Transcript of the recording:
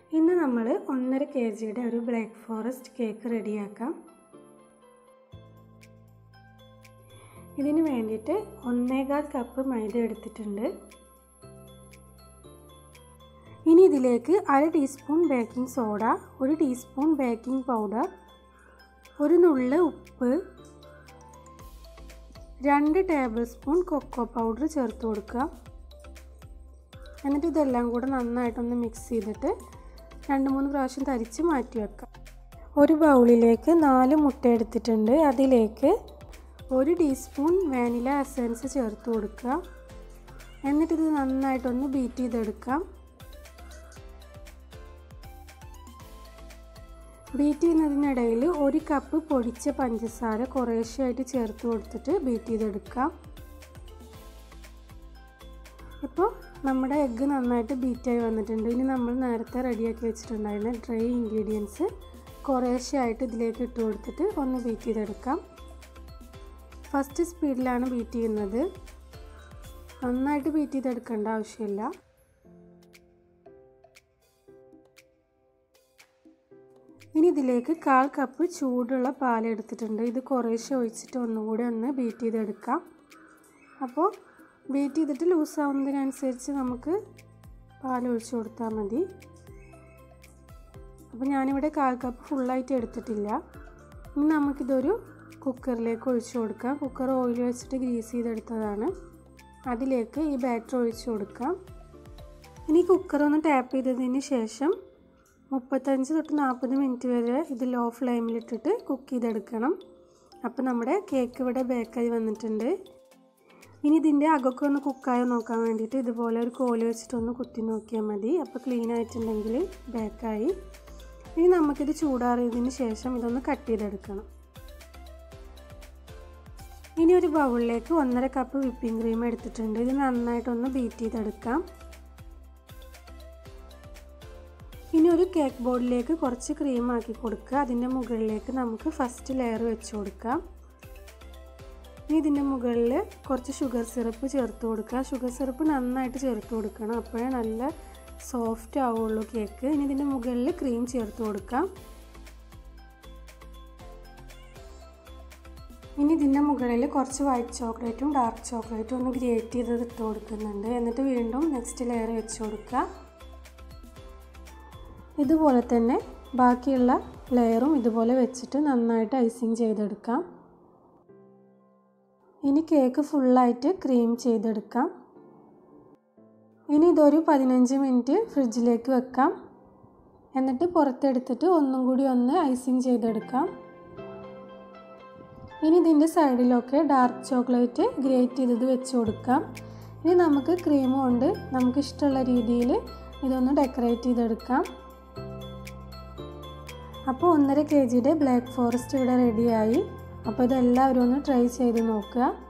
ഇന്ന് നമ്മൾ ഒന്നര കെ ജിയുടെ ഒരു ബ്ലാക്ക് ഫോറസ്റ്റ് കേക്ക് റെഡിയാക്കാം ഇതിന് വേണ്ടിയിട്ട് ഒന്നേകാൽ കപ്പ് മൈദ എടുത്തിട്ടുണ്ട് ഇനി ഇതിലേക്ക് അര ടീസ്പൂൺ ബേക്കിംഗ് സോഡ ഒരു ടീസ്പൂൺ ബേക്കിംഗ് പൗഡർ ഒരു നുള്ള് ഉപ്പ് രണ്ട് ടേബിൾ സ്പൂൺ കൊക്കോ പൗഡർ ചേർത്ത് കൊടുക്കുക എന്നിട്ട് ഇതെല്ലാം കൂടെ നന്നായിട്ടൊന്ന് മിക്സ് ചെയ്തിട്ട് രണ്ട് മൂന്ന് പ്രാവശ്യം തരിച്ച് മാറ്റി വെക്കാം ഒരു ബൗളിലേക്ക് നാല് മുട്ട എടുത്തിട്ടുണ്ട് അതിലേക്ക് ഒരു ടീസ്പൂൺ വാനില എസൻസ് ചേർത്ത് കൊടുക്കുക എന്നിട്ടിത് നന്നായിട്ടൊന്ന് ബീറ്റ് ചെയ്തെടുക്കാം ബീറ്റ് ചെയ്യുന്നതിനിടയിൽ ഒരു കപ്പ് പൊടിച്ച പഞ്ചസാര കുറേശ്ശെയായിട്ട് ചേർത്ത് കൊടുത്തിട്ട് ബീറ്റ് ചെയ്തെടുക്കാം ഇപ്പോൾ നമ്മുടെ എഗ്ഗ് നന്നായിട്ട് ബീറ്റായി വന്നിട്ടുണ്ട് ഇനി നമ്മൾ നേരത്തെ റെഡിയാക്കി വെച്ചിട്ടുണ്ടായിരുന്ന ഡ്രൈ ഇൻഗ്രീഡിയൻസ് കുറേശ്ശെയായിട്ട് ഇതിലേക്ക് ഇട്ട് കൊടുത്തിട്ട് ഒന്ന് ബീറ്റ് ചെയ്തെടുക്കാം ഫസ്റ്റ് സ്പീഡിലാണ് ബീറ്റ് ചെയ്യുന്നത് നന്നായിട്ട് ബീറ്റ് ചെയ്തെടുക്കേണ്ട ആവശ്യമില്ല ഇനി ഇതിലേക്ക് കാൽ കപ്പ് ചൂടുള്ള പാൽ എടുത്തിട്ടുണ്ട് ഇത് കുറേശ്ശെ ഒഴിച്ചിട്ട് ഒന്നുകൂടി ഒന്ന് ബീറ്റ് ചെയ്തെടുക്കാം അപ്പോൾ ബീറ്റ് ചെയ്തിട്ട് ലൂസാവുന്നതിനനുസരിച്ച് നമുക്ക് പാൽ ഒഴിച്ചു കൊടുത്താൽ മതി അപ്പോൾ ഞാനിവിടെ കാൽ കപ്പ് ഫുള്ളായിട്ട് എടുത്തിട്ടില്ല ഇനി നമുക്കിതൊരു കുക്കറിലേക്ക് ഒഴിച്ചു കൊടുക്കാം കുക്കർ ഓയിൽ വെച്ചിട്ട് ഗ്രീസ് ചെയ്തെടുത്തതാണ് അതിലേക്ക് ഈ ബാറ്റർ ഒഴിച്ചു കൊടുക്കാം ഇനി കുക്കർ ഒന്ന് ടാപ്പ് ചെയ്തതിന് ശേഷം മുപ്പത്തഞ്ച് തൊട്ട് നാൽപ്പത് മിനിറ്റ് വരെ ഇത് ലോ ഫ്ലെയിമിലിട്ടിട്ട് കുക്ക് ചെയ്തെടുക്കണം അപ്പോൾ നമ്മുടെ കേക്ക് ഇവിടെ ബേക്കായി വന്നിട്ടുണ്ട് ഇനി ഇതിൻ്റെ അകമൊക്കെ ഒന്ന് കുക്കായോ നോക്കാൻ വേണ്ടിയിട്ട് ഇതുപോലെ ഒരു കോല് വെച്ചിട്ടൊന്ന് കുത്തി നോക്കിയാൽ മതി അപ്പോൾ ക്ലീൻ ആയിട്ടുണ്ടെങ്കിൽ ബേക്കായി ഇനി നമുക്കിത് ചൂടാറിയതിന് ശേഷം ഇതൊന്ന് കട്ട് ചെയ്തെടുക്കണം ഇനി ഒരു ബൗളിലേക്ക് ഒന്നര കപ്പ് വിപ്പിംഗ് ക്രീം എടുത്തിട്ടുണ്ട് ഇത് നന്നായിട്ടൊന്ന് ബീറ്റ് ചെയ്തെടുക്കാം ഇനി ഒരു കേക്ക് ബോർഡിലേക്ക് കുറച്ച് ക്രീം ആക്കി കൊടുക്കുക അതിൻ്റെ മുകളിലേക്ക് നമുക്ക് ഫസ്റ്റ് ലെയർ വെച്ച് കൊടുക്കാം ഇനി ഇതിൻ്റെ മുകളിൽ കുറച്ച് ഷുഗർ സിറപ്പ് ചേർത്ത് കൊടുക്കുക ഷുഗർ സിറപ്പ് നന്നായിട്ട് ചേർത്ത് കൊടുക്കണം അപ്പോഴേ നല്ല സോഫ്റ്റ് ആവുള്ളൂ കേക്ക് ഇനി ഇതിൻ്റെ മുകളിൽ ക്രീം ചേർത്ത് കൊടുക്കാം ഇനി ഇതിൻ്റെ മുകളിൽ കുറച്ച് വൈറ്റ് ചോക്ലേറ്റും ഡാർക്ക് ചോക്ലേറ്റും ഒന്ന് ഗ്രേറ്റ് ചെയ്തത് ഇട്ട് കൊടുക്കുന്നുണ്ട് എന്നിട്ട് വീണ്ടും നെക്സ്റ്റ് ലെയർ വെച്ച് കൊടുക്കുക ഇതുപോലെ തന്നെ ബാക്കിയുള്ള ലെയറും ഇതുപോലെ വെച്ചിട്ട് നന്നായിട്ട് ഐസിങ് ചെയ്തെടുക്കാം ഇനി കേക്ക് ഫുള്ളായിട്ട് ക്രീം ചെയ്തെടുക്കാം ഇനി ഇതൊരു പതിനഞ്ച് മിനിറ്റ് ഫ്രിഡ്ജിലേക്ക് വെക്കാം എന്നിട്ട് പുറത്തെടുത്തിട്ട് ഒന്നും കൂടി ഒന്ന് ഐസിങ് ചെയ്തെടുക്കാം ഇനി ഇതിൻ്റെ സൈഡിലൊക്കെ ഡാർക്ക് ചോക്ലേറ്റ് ഗ്രേറ്റ് ചെയ്തത് വെച്ച് കൊടുക്കാം ഇനി നമുക്ക് ക്രീം കൊണ്ട് നമുക്ക് ഇഷ്ടമുള്ള രീതിയിൽ ഇതൊന്ന് ഡെക്കറേറ്റ് ചെയ്തെടുക്കാം അപ്പോൾ ഒന്നര കെ ജിയുടെ ബ്ലാക്ക് ഫോറസ്റ്റ് ഇവിടെ റെഡിയായി അപ്പോൾ ഇതെല്ലാവരും ഒന്ന് ട്രൈ ചെയ്ത് നോക്കുക